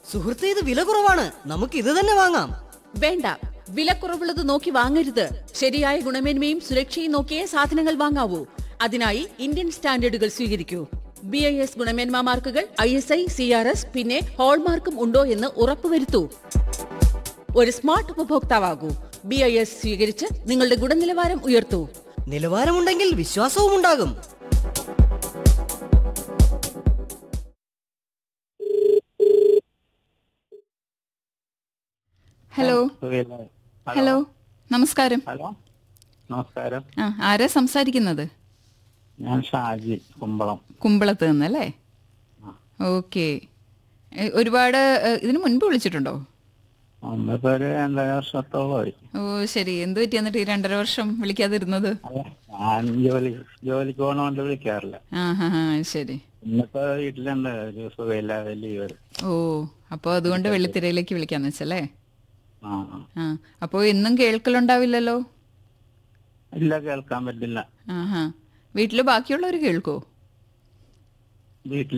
സുഹൃത്തെ ഇത് വില കുറവാണ് നമുക്ക് ഇത് തന്നെ വാങ്ങാം വേണ്ട വിലക്കുറവുള്ളത് നോക്കി വാങ്ങരുത് ശരിയായ ഗുണമേന്മയും സുരക്ഷയും നോക്കിയേ സാധനങ്ങൾ വാങ്ങാവൂ അതിനായി ഇന്ത്യൻ സ്റ്റാൻഡേർഡുകൾ സ്വീകരിക്കൂ ബി ഐ എസ് ഗുണമേന്മ മാർക്കുകൾ I S I C R S പിന്നെ ഹോൾമാർക്കും ഉണ്ടോ എന്ന് ഉറപ്പുവരുത്തൂ ഒരു സ്മാർട്ട് ഉപഭോക്താവാകൂ ബി ഐ എസ് സ്വീകരിച്ച് നിങ്ങളുടെ ഗുണനിലവാരം ഉയർത്തൂ നിലവാരമുണ്ടെങ്കിൽ വിശ്വാസവും ഉണ്ടാകും ഹലോ സുഖമില്ലേ? ഹലോ നമസ്കാരം ഹലോ നമസ്കാരം ആ ആരാ സംസാരിക്കുന്നത് ഞാൻ ഷാജി കുമ്പളം കുമ്പളത്ത് നിന്നല്ലേ ഓക്കെ ഒരുപാട് ഏ, ഇതിനു മുൻപ് വിളിച്ചിട്ടുണ്ടോ ഒന്നിപ്പോ ഒരു രണ്ടര വർഷത്തോളമായി ഓ ശരി എന്ത് പറ്റി എന്നിട്ട് ഈ രണ്ടര വർഷം വിളിക്കാതിരുന്നത് അതെ ഞാൻ ജോലി ജോലിക്ക് പോകണോണ്ട് വിളിക്കാറില്ല ആ ഹാ ഹാ ശരി ഇന്നിപ്പോ വീട്ടിലുണ്ട് ഒരു സുഖമില്ലാതെ ലീവ് ഓ അപ്പോൾ അതുകൊണ്ട് വെള്ളിത്തിരയിലേക്ക് വിളിക്കാന്ന് വെച്ചല്ലേ ആ ആ. ആ അപ്പോൾ ഇന്നും കേൾക്കലുണ്ടാവില്ലല്ലോ ഇല്ല കേൾക്കാൻ പറ്റില്ല ആ ഹാ വീട്ടിൽ ബാക്കിയുള്ളവർ കേൾക്കോ വീട്ടിൽ